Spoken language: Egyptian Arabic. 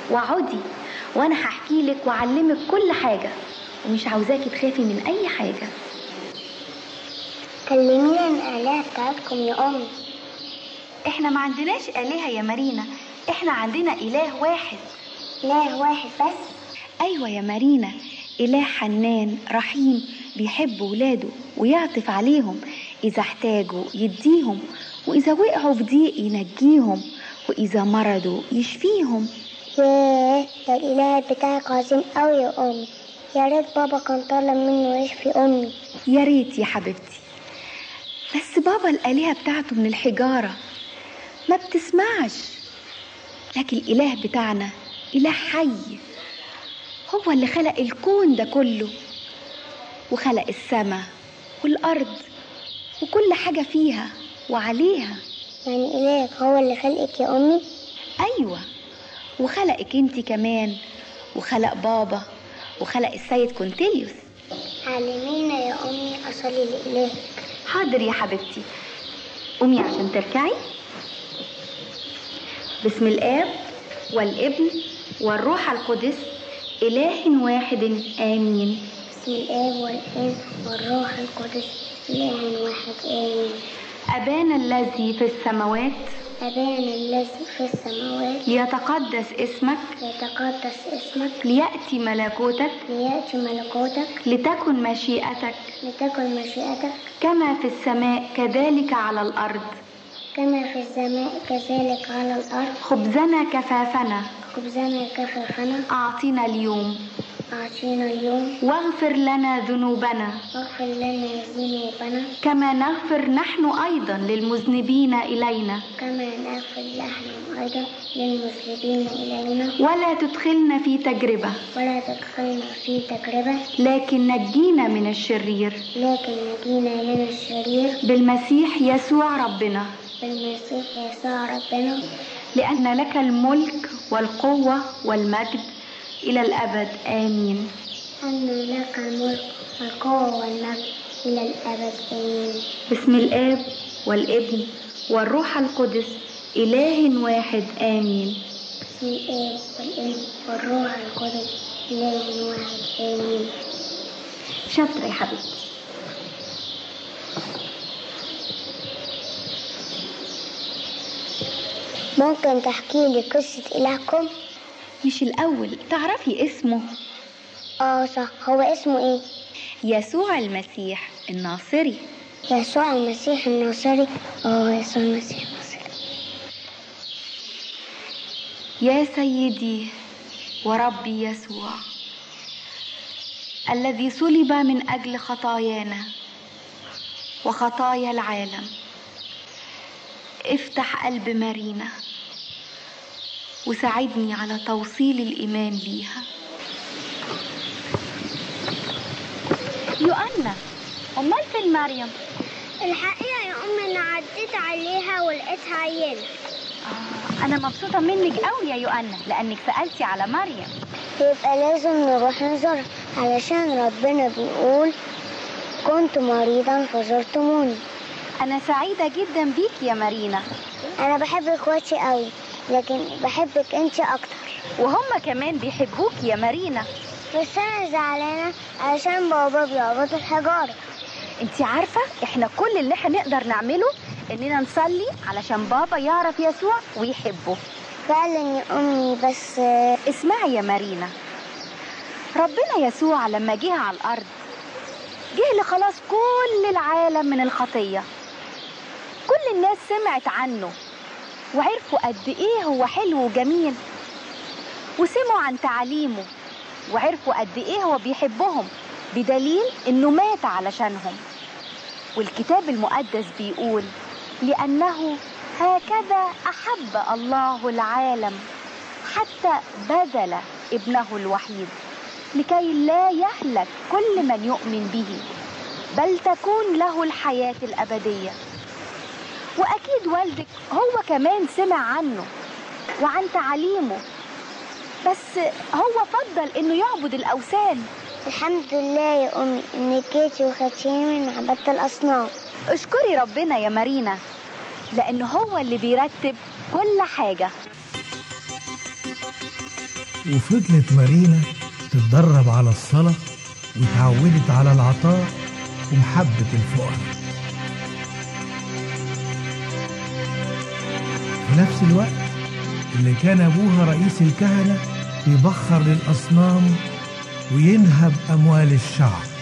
واقعدي وانا هحكي لك واعلمك كل حاجه ومش عاوزاكي تخافي من اي حاجه كلمينا عن الآلهة بتاعتكم يا أمي احنا ما عندناش الهه يا مارينا احنا عندنا اله واحد إله واحد بس ايوه يا مارينا اله حنان رحيم بيحب ولاده ويعطف عليهم اذا احتاجوا يديهم واذا وقعوا في ضيق ينجيهم واذا مرضوا يشفيهم ياه ده الإله بتاعك عظيم أوي يا أمي يا ريت بابا كان طالب منه يشفي أمي يا ريت يا حبيبتي بس بابا الآلهة بتاعته من الحجارة ما بتسمعش لكن الإله بتاعنا إله حي هو اللي خلق الكون ده كله وخلق السماء والأرض وكل حاجة فيها وعليها يعني إلهك هو اللي خلقك يا أمي أيوة وخلقك انت كمان وخلق بابا وخلق السيد كونتيليوس علمينا يا أمي أصلي لإلهك حاضر يا حبيبتي قومي عشان تركعي بسم الآب والابن والروح القدس إله واحد آمين بسم الآب والابن والروح القدس إله واحد آمين أبانا الذي في السماوات أبانا الذي في السماوات ليتقدس اسمك يتقدس اسمك ليأتي ملكوتك ليأتي ملكوتك لتكن مشيئتك لتكن مشيئتك كما في السماء كذلك على الأرض كما في السماء كذلك على الأرض خبزنا كفافنا خبزنا كفافنا أعطنا اليوم أعطينا اليوم واغفر لنا ذنوبنا واغفر لنا ذنوبنا كما نغفر نحن أيضا للمذنبين إلينا كما نغفر نحن أيضا للمذنبين إلينا ولا تدخلنا في تجربة ولا تدخلنا في تجربة لكن نجينا من الشرير لكن نجينا من الشرير بالمسيح يسوع ربنا بالمسيح يسوع ربنا لأن لك الملك والقوة والمجد إلى الأبد آمين أن لك الملك والقوة والمجد إلى الأبد آمين بسم الآب والابن والروح القدس إله واحد آمين بسم الآب والابن والروح القدس إله واحد آمين شاطرة يا حبيبتي ممكن تحكي لي قصة إلهكم؟ مش الأول تعرفي اسمه آه صح هو اسمه إيه؟ يسوع المسيح الناصري يسوع المسيح الناصري آه يسوع المسيح الناصري يا سيدي وربي يسوع الذي صلب من أجل خطايانا وخطايا العالم افتح قلب مارينا وساعدني على توصيل الإيمان ليها يؤنا أمال فين مريم؟ الحقيقة يا أمي أنا عديت عليها ولقيتها عيانة آه أنا مبسوطة منك قوي يا يؤنا لأنك سألتي على مريم يبقى لازم نروح نزورها علشان ربنا بيقول كنت مريضا فزرتموني أنا سعيدة جدا بيك يا مارينا أنا بحب إخواتي قوي لكن بحبك أنت أكتر وهم كمان بيحبوك يا مارينا بس أنا زعلانة علشان بابا بيعبط الحجارة انت عارفة احنا كل اللي احنا نقدر نعمله اننا نصلي علشان بابا يعرف يسوع ويحبه فعلا يا أمي بس اسمعي يا مارينا ربنا يسوع لما جه على الارض جه لخلاص كل العالم من الخطية كل الناس سمعت عنه وعرفوا قد ايه هو حلو وجميل وسمعوا عن تعاليمه وعرفوا قد ايه هو بيحبهم بدليل انه مات علشانهم والكتاب المقدس بيقول لانه هكذا احب الله العالم حتى بذل ابنه الوحيد لكي لا يهلك كل من يؤمن به بل تكون له الحياه الابديه واكيد والدك هو كمان سمع عنه وعن تعاليمه بس هو فضل انه يعبد الاوثان الحمد لله يا أمي إنك جيتي وخدتيني من عبادة الأصنام اشكري ربنا يا مارينا لان هو اللي بيرتب كل حاجه وفضلت مارينا تتدرب على الصلاة وتعودت على العطاء ومحبة الفقراء في نفس الوقت اللي كان أبوها رئيس الكهنة يبخر للأصنام وينهب أموال الشعب